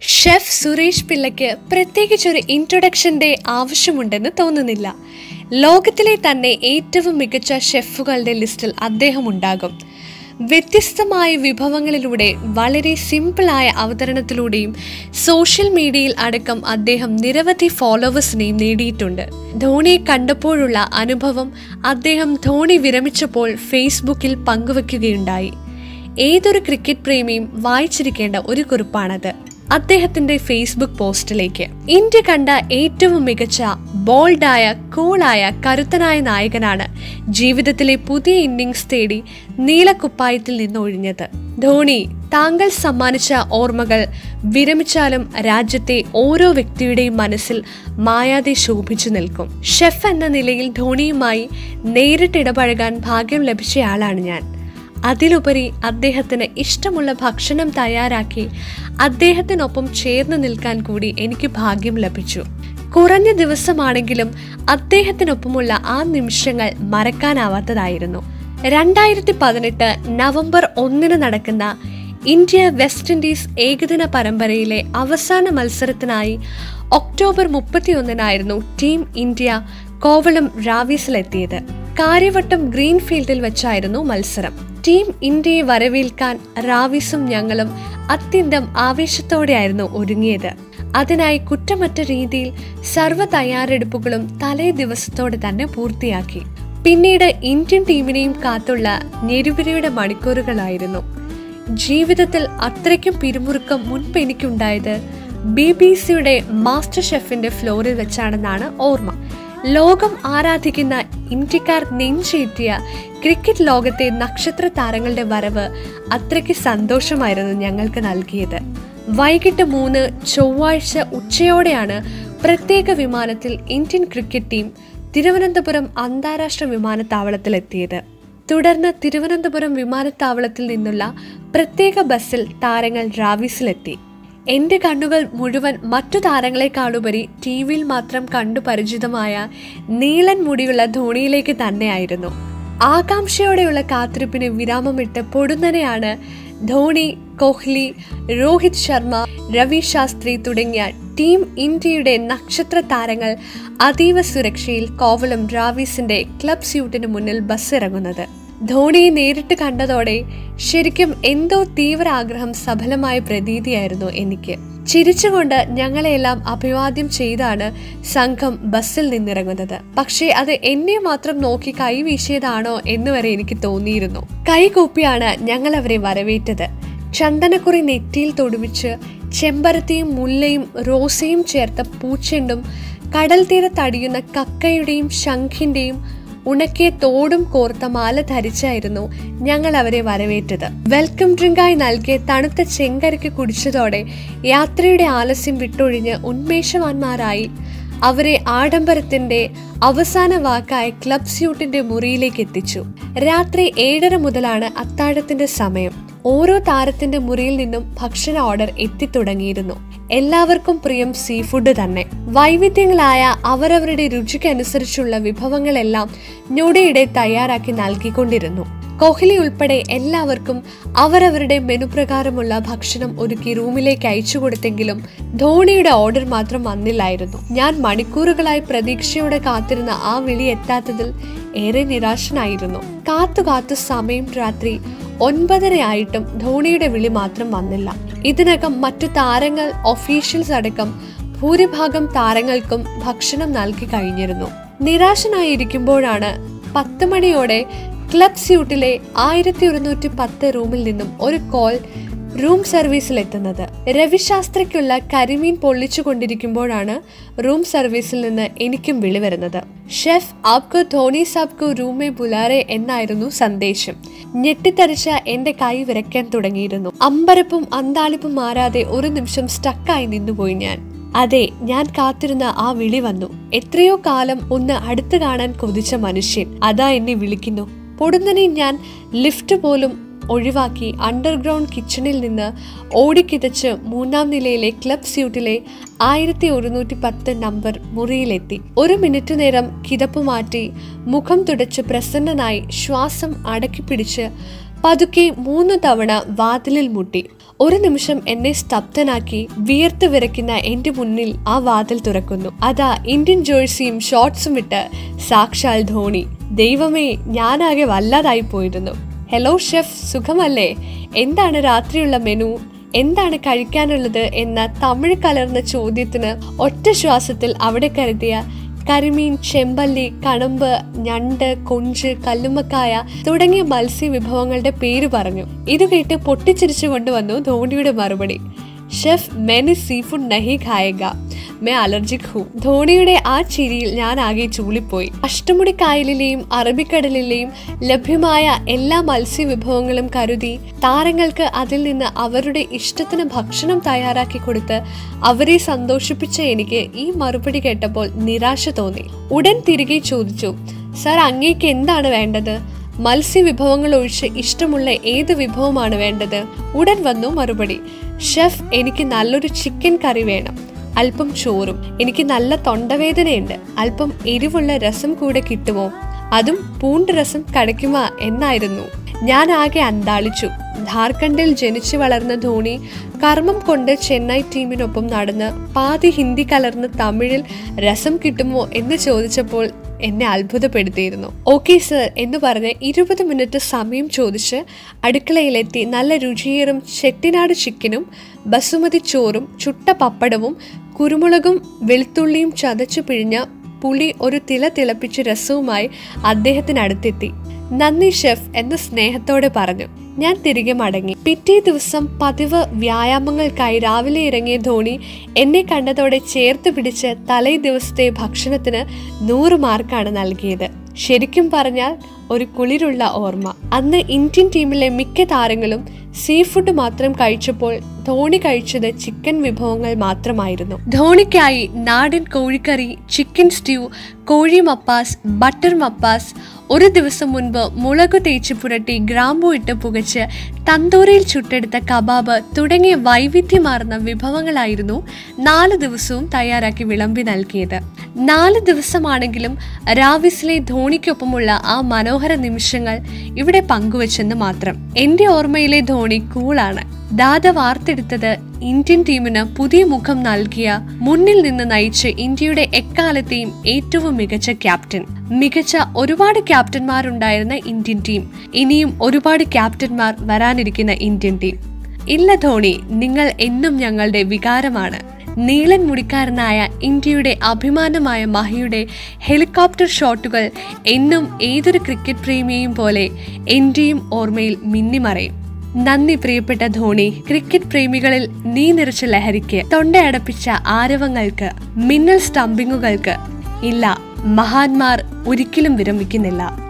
chef Suresh പിള്ളയ്ക്ക് പ്രത്യേകിച്ചൊരു ഇൻട്രൊഡക്ഷന്റെ ആവശ്യമുണ്ടെന്ന് തോന്നുന്നില്ല ലോകത്തിലെ തന്നെ ഏറ്റവും മികച്ച ഷെഫുകളുടെ ലിസ്റ്റിൽ അദ്ദേഹം ഉണ്ടാകും വ്യത്യസ്തമായ വിഭവങ്ങളിലൂടെ വളരെ സിമ്പിളായ അവതരണത്തിലൂടെയും സോഷ്യൽ മീഡിയയിൽ അടക്കം അദ്ദേഹം നിരവധി ഫോളോവേഴ്സിനെയും നേടിയിട്ടുണ്ട് ധോണിയെ കണ്ടപ്പോഴുള്ള അനുഭവം അദ്ദേഹം ധോണി വിരമിച്ചപ്പോൾ ഫേസ്ബുക്കിൽ പങ്കുവെക്കുകയുണ്ടായി ഏതൊരു ക്രിക്കറ്റ് പ്രേമിയും വായിച്ചിരിക്കേണ്ട ഒരു കുറിപ്പാണത് അദ്ദേഹത്തിന്റെ ഫേസ്ബുക്ക് പോസ്റ്റിലേക്ക് ഇന്ത്യ കണ്ട ഏറ്റവും മികച്ച ബോൾഡായ കൂളായ കരുത്തനായ നായകനാണ് ജീവിതത്തിലെ പുതിയ ഇന്നിംഗ്സ് തേടി നീലക്കുപ്പായത്തിൽ നിന്നൊഴിഞ്ഞത് ധോണി താങ്കൾ സമ്മാനിച്ച ഓർമ്മകൾ വിരമിച്ചാലും രാജ്യത്തെ ഓരോ വ്യക്തിയുടെയും മനസ്സിൽ മായാതെ ശോഭിച്ചു നിൽക്കും ഷെഫ് എന്ന നിലയിൽ ധോണിയുമായി നേരിട്ടിടപഴകാൻ ഭാഗ്യം ലഭിച്ചയാളാണ് ഞാൻ അതിലുപരി അദ്ദേഹത്തിന് ഇഷ്ടമുള്ള ഭക്ഷണം തയ്യാറാക്കി അദ്ദേഹത്തിനൊപ്പം ചേർന്ന് നിൽക്കാൻ കൂടി എനിക്ക് ഭാഗ്യം ലഭിച്ചു കുറഞ്ഞ ദിവസമാണെങ്കിലും അദ്ദേഹത്തിനൊപ്പമുള്ള ആ നിമിഷങ്ങൾ മറക്കാനാവാത്തതായിരുന്നു രണ്ടായിരത്തി പതിനെട്ട് നവംബർ ഒന്നിന് നടക്കുന്ന ഇന്ത്യ വെസ്റ്റ് ഇൻഡീസ് ഏകദിന പരമ്പരയിലെ അവസാന മത്സരത്തിനായി ഒക്ടോബർ മുപ്പത്തിയൊന്നിനായിരുന്നു ടീം ഇന്ത്യ കോവളം റാവീസിലെത്തിയത് കാര്യവട്ടം ഗ്രീൻഫീൽഡിൽ വെച്ചായിരുന്നു മത്സരം ടീം ഇന്ത്യയെ വരവേൽക്കാൻ റാവിസും ഞങ്ങളും അത്യന്തം ആവേശത്തോടെയായിരുന്നു ഒരുങ്ങിയത് അതിനായി കുറ്റമറ്റ രീതിയിൽ സർവ്വ തയ്യാറെടുപ്പുകളും തലേ ദിവസത്തോടെ തന്നെ പൂർത്തിയാക്കി പിന്നീട് ഇന്ത്യൻ ടീമിനെയും കാത്തുള്ള ഞെരുവിരിയുടെ മണിക്കൂറുകളായിരുന്നു ജീവിതത്തിൽ അത്രയ്ക്കും പിരിമുറുക്കം മുൻപ് എനിക്കുണ്ടായത് ബി ബി സിയുടെ മാസ്റ്റർ ഷെഫിന്റെ ഫ്ലോറിൽ വെച്ചാണെന്നാണ് ഓർമ്മ ലോകം ആരാധിക്കുന്ന ഇന്ത്യക്കാർ നെഞ്ചേറ്റിയ ക്രിക്കറ്റ് ലോകത്തെ നക്ഷത്ര താരങ്ങളുടെ വരവ് അത്രയ്ക്ക് സന്തോഷമായിരുന്നു ഞങ്ങൾക്ക് നൽകിയത് വൈകിട്ട് മൂന്ന് ചൊവ്വാഴ്ച ഉച്ചയോടെയാണ് പ്രത്യേക വിമാനത്തിൽ ഇന്ത്യൻ ക്രിക്കറ്റ് ടീം തിരുവനന്തപുരം അന്താരാഷ്ട്ര വിമാനത്താവളത്തിലെത്തിയത് തുടർന്ന് തിരുവനന്തപുരം വിമാനത്താവളത്തിൽ നിന്നുള്ള പ്രത്യേക ബസ്സിൽ താരങ്ങൾ റാവിസിലെത്തി എന്റെ കണ്ണുകൾ മുഴുവൻ മറ്റു താരങ്ങളെക്കാളുപരി ടി വിയിൽ മാത്രം കണ്ടു പരിചിതമായ നീളൻ മുടിയുള്ള ധോണിയിലേക്ക് തന്നെയായിരുന്നു ആകാംക്ഷയോടെയുള്ള കാത്തിരിപ്പിന് വിരാമമിട്ട് പൊടുന്നനെയാണ് ധോണി കോഹ്ലി രോഹിത് ശർമ്മ രവി ശാസ്ത്രി തുടങ്ങിയ ടീം ഇന്ത്യയുടെ നക്ഷത്ര താരങ്ങൾ അതീവ സുരക്ഷയിൽ കോവളം റാവീസിന്റെ ക്ലബ് സ്യൂട്ടിന് മുന്നിൽ ബസ് ഇറങ്ങുന്നത് ധോണിയെ നേരിട്ട് കണ്ടതോടെ ശരിക്കും എന്തോ തീവ്ര ആഗ്രഹം സഫലമായ പ്രതീതിയായിരുന്നു എനിക്ക് ചിരിച്ചുകൊണ്ട് ഞങ്ങളെല്ലാം അഭിവാദ്യം ചെയ്താണ് സംഘം ബസ്സിൽ നിന്നിറങ്ങുന്നത് പക്ഷേ അത് എന്നെ മാത്രം നോക്കി കൈവീശിയതാണോ എന്ന് വരെ എനിക്ക് തോന്നിയിരുന്നു കൈകൂപ്പിയാണ് ഞങ്ങൾ അവരെ വരവേറ്റത് ചന്ദനക്കുറി നെറ്റിയിൽ തൊടുവിച്ച് ചെമ്പരത്തിയും മുല്ലയും റോസയും ചേർത്ത പൂച്ചെണ്ടും കടൽ തീരത്തടിയുന്ന കക്കയുടെയും ശംഖിന്റെയും ഉണക്കിയ തോടും കോർത്ത മാല ധരിച്ചായിരുന്നു ഞങ്ങൾ അവരെ വരവേറ്റത് വെൽക്കം ഡ്രിങ്കായി നൽകിയ തണുത്ത ചെങ്കരയ്ക്ക് കുടിച്ചതോടെ യാത്രയുടെ ആലസ്യം വിട്ടൊഴിഞ്ഞ് ഉന്മേഷവാന്മാരായി അവരെ ആഡംബരത്തിന്റെ അവസാന വാക്കായ ക്ലബ് സ്യൂട്ടിന്റെ മുറിയിലേക്ക് എത്തിച്ചു രാത്രി ഏഴര മുതലാണ് അത്താഴത്തിന്റെ സമയം ഓരോ താരത്തിന്റെ മുറിയിൽ നിന്നും ഭക്ഷണ ഓർഡർ എത്തിത്തുടങ്ങിയിരുന്നു എല്ലാവർക്കും പ്രിയം സീ ഫുഡ് തന്നെ വൈവിധ്യങ്ങളായ അവരവരുടെ രുചിക്കനുസരിച്ചുള്ള വിഭവങ്ങളെല്ലാം ഞൊടിയിടെ തയ്യാറാക്കി നൽകിക്കൊണ്ടിരുന്നു കോഹ്ലി ഉൾപ്പെടെ എല്ലാവർക്കും അവരവരുടെ മെനു പ്രകാരമുള്ള ഭക്ഷണം ഒരുക്കി റൂമിലേക്ക് അയച്ചു കൊടുത്തെങ്കിലും ധോണിയുടെ ഓർഡർ മാത്രം വന്നില്ലായിരുന്നു ഞാൻ മണിക്കൂറുകളായി പ്രതീക്ഷയോടെ കാത്തിരുന്ന ആ വിളി എത്താത്തതിൽ ഏറെ നിരാശനായിരുന്നു കാത്തു കാത്തു സമയം രാത്രി ഒൻപതര ആയിട്ടും ധോണിയുടെ വിളി മാത്രം വന്നില്ല ഇതിനകം മറ്റു താരങ്ങൾ ഒഫീഷ്യൽസ് അടക്കം ഭൂരിഭാഗം താരങ്ങൾക്കും ഭക്ഷണം നൽകി കഴിഞ്ഞിരുന്നു നിരാശനായിരിക്കുമ്പോഴാണ് പത്ത് മണിയോടെ ക്ലബ് സ്യൂട്ടിലെ ആയിരത്തി ഒരുന്നൂറ്റി പത്ത് റൂമിൽ നിന്നും ഒരു കോൾ റൂം സർവീസിൽ എത്തുന്നത് രവിശാസ്ത്രിക്കുള്ള കരിമീൻ പൊള്ളിച്ചു കൊണ്ടിരിക്കുമ്പോഴാണ് റൂം സർവീസിൽ നിന്ന് എനിക്കും വിളി വരുന്നത് ഷെഫ് ആപ്കോ ധോണി സാബ്കോ റൂമേ ബുലാരെ എന്നായിരുന്നു സന്ദേശം ഞെട്ടിത്തരിച്ച എന്റെ കൈ വിറയ്ക്കാൻ തുടങ്ങിയിരുന്നു അമ്പരപ്പും അന്താളിപ്പും മാറാതെ ഒരു നിമിഷം സ്റ്റക്കായി നിന്നുപോയി ഞാൻ അതെ ഞാൻ കാത്തിരുന്ന ആ വിളി വന്നു എത്രയോ കാലം ഒന്ന് അടുത്ത് കാണാൻ കൊതിച്ച മനുഷ്യൻ അതാ എന്നെ വിളിക്കുന്നു പൊടുന്നനെ ഞാൻ ലിഫ്റ്റ് പോലും ഒഴിവാക്കി അണ്ടർഗ്രൗണ്ട് കിച്ചണിൽ നിന്ന് ഓടിക്കിതച്ച് മൂന്നാം നിലയിലെ ക്ലബ് സ്യൂട്ടിലെ ആയിരത്തി ഒരുന്നൂറ്റി പത്ത് നമ്പർ മുറിയിലെത്തി ഒരു മിനിറ്റ് നേരം കിതപ്പ് മാറ്റി മുഖം തുടച്ച് പ്രസന്നനായി ശ്വാസം അടക്കിപ്പിടിച്ച് പതുക്കെ മൂന്ന് തവണ വാതിലിൽ മുട്ടി ഒരു നിമിഷം എന്നെ സ്തബ്ധനാക്കി വിയർത്ത് വിറയ്ക്കുന്ന എന്റെ മുന്നിൽ ആ വാതിൽ തുറക്കുന്നു അതാ ഇന്ത്യൻ ജേഴ്സിയും ഷോർട്സും ഇട്ട് സാക്ഷാൽ ധോണി ദൈവമേ ഞാനാകെ വല്ലാതായി പോയിരുന്നു ഹലോ ഷെഫ് സുഖമല്ലേ എന്താണ് രാത്രിയുള്ള മെനു എന്താണ് കഴിക്കാനുള്ളത് എന്ന തമിഴ് കലർന്ന ചോദ്യത്തിന് ഒറ്റ ശ്വാസത്തിൽ അവിടെ കരുതിയ കരിമീൻ ചെമ്പല്ലി കണമ്പ് ഞണ്ട് കൊഞ്ച് കല്ലുമ്മക്കായ തുടങ്ങിയ മത്സ്യ വിഭവങ്ങളുടെ പേര് പറഞ്ഞു ഇത് കേട്ട് പൊട്ടിച്ചിരിച്ചു കൊണ്ടുവന്നു ധോണിയുടെ മറുപടി ഷെഫ് മെനി സീ ഫുഡ് നഹി ഖായേഗ മേ അലർജിക് ഹൂ ധോണിയുടെ ആ ചിരിയിൽ ഞാൻ ആകെ ചൂളിപ്പോയി അഷ്ടമുടി കായലിലെയും അറബിക്കടലിലെയും ലഭ്യമായ എല്ലാ മത്സ്യ വിഭവങ്ങളും കരുതി താരങ്ങൾക്ക് അതിൽ നിന്ന് അവരുടെ ഇഷ്ടത്തിന് ഭക്ഷണം തയ്യാറാക്കി കൊടുത്ത് അവരെ സന്തോഷിപ്പിച്ച എനിക്ക് ഈ മറുപടി കേട്ടപ്പോൾ നിരാശ തോന്നി ഉടൻ തിരികെ ചോദിച്ചു സർ അങ്ങേക്ക് എന്താണ് വേണ്ടത് മത്സ്യവിഭവങ്ങൾ ഒഴിച്ച് ഇഷ്ടമുള്ള ഏത് വിഭവമാണ് വേണ്ടത് ഉടൻ വന്നു മറുപടി ഷെഫ് എനിക്ക് നല്ലൊരു ചിക്കൻ കറി വേണം അല്പം ചോറും എനിക്ക് നല്ല തൊണ്ടവേദനയുണ്ട് അല്പം എരിവുള്ള രസം കൂടെ കിട്ടുമോ അതും പൂണ്ട് രസം കടയ്ക്കുമോ എന്നായിരുന്നു ഞാൻ ആകെ അന്താളിച്ചു ഝാർഖണ്ഡിൽ ജനിച്ചു വളർന്ന ധോണി കർമ്മം കൊണ്ട് ചെന്നൈ ടീമിനൊപ്പം നടന്ന് പാതി ഹിന്ദി കലർന്ന് തമിഴിൽ രസം കിട്ടുമോ എന്ന് ചോദിച്ചപ്പോൾ എന്നെ അത്ഭുതപ്പെടുത്തിയിരുന്നു ഓക്കെ സർ എന്ന് പറഞ്ഞ് ഇരുപത് മിനിറ്റ് സമയം ചോദിച്ച് അടുക്കളയിലെത്തി നല്ല രുചിയേറും ചെട്ടിനാട് ചിക്കനും ബസുമതി ചോറും ചുട്ട പപ്പടവും കുരുമുളകും വെളുത്തുള്ളിയും ചതച്ചു പിഴിഞ്ഞ പുളി ഒരു തില തിളപ്പിച്ച രസവുമായി അദ്ദേഹത്തിനടുത്തെത്തി നന്ദി ഷെഫ് എന്ന് സ്നേഹത്തോടെ പറഞ്ഞു ഞാൻ തിരികെ മടങ്ങി പിറ്റേ ദിവസം പതിവ് വ്യായാമങ്ങൾക്കായി രാവിലെ ഇറങ്ങിയ ധോണി എന്നെ കണ്ടതോടെ ചേർത്ത് പിടിച്ച് തലേ ദിവസത്തെ ഭക്ഷണത്തിന് നൂറ് മാർക്കാണ് നൽകിയത് ശരിക്കും പറഞ്ഞാൽ ഒരു കുളിരുള്ള ഓർമ്മ അന്ന് ഇന്ത്യൻ ടീമിലെ മിക്ക താരങ്ങളും സീ ഫുഡ് മാത്രം കഴിച്ചപ്പോൾ ധോണി കഴിച്ചത് ചിക്കൻ വിഭവങ്ങൾ മാത്രമായിരുന്നു ധോണിക്കായി നാടൻ കോഴിക്കറി ചിക്കൻ സ്റ്റ്യൂ കോഴി മപ്പാസ് ബട്ടർ മപ്പാസ് ഒരു ദിവസം മുൻപ് മുളകു തേച്ച് പുരട്ടി ഗ്രാമ്പു ഇട്ട് പുകച്ച് തന്തൂരിയിൽ ചുട്ടെടുത്ത കബാബ് തുടങ്ങിയ വൈവിധ്യമാർന്ന വിഭവങ്ങളായിരുന്നു നാല് ദിവസവും തയ്യാറാക്കി വിളമ്പി നൽകിയത് നാല് ദിവസമാണെങ്കിലും രാവിസിലെ ധോണിക്കൊപ്പമുള്ള ആ മനോഹര നിമിഷങ്ങൾ ഇവിടെ പങ്കുവച്ചെന്ന് മാത്രം എന്റെ ഓർമ്മയിലെ ധോണി കൂളാണ് ദാദ വാർത്തെടുത്തത് ഇന്ത്യൻ ടീമിന് പുതിയ മുഖം നൽകിയ മുന്നിൽ നിന്ന് നയിച്ച് ഇന്ത്യയുടെ എക്കാലത്തെയും ഏറ്റവും മികച്ച ക്യാപ്റ്റൻ മികച്ച ഒരുപാട് ക്യാപ്റ്റന്മാരുണ്ടായിരുന്ന ഇന്ത്യൻ ടീം ഇനിയും ഒരുപാട് ക്യാപ്റ്റന്മാർ വരാനിരിക്കുന്ന ഇന്ത്യൻ ടീം ഇല്ല ധോണി നിങ്ങൾ എന്നും ഞങ്ങളുടെ വികാരമാണ് നീളൻ മുടിക്കാരനായ ഇന്ത്യയുടെ അഭിമാനമായ മഹിയുടെ ഹെലികോപ്റ്റർ ഷോട്ടുകൾ എന്നും ഏതൊരു ക്രിക്കറ്റ് പ്രേമിയെയും പോലെ എന്റെയും ഓർമ്മയിൽ മിന്നിമറയും നന്ദി പ്രിയപ്പെട്ട ധോണി ക്രിക്കറ്റ് പ്രേമികളിൽ നീ നിറച്ച ലഹരിക്ക് തൊണ്ടയടപ്പിച്ച ആരവങ്ങൾക്ക് മിന്നൽ സ്റ്റംപിങ്ങുകൾക്ക് ഇല്ല മഹാന്മാർ ഒരിക്കലും വിരമിക്കുന്നില്ല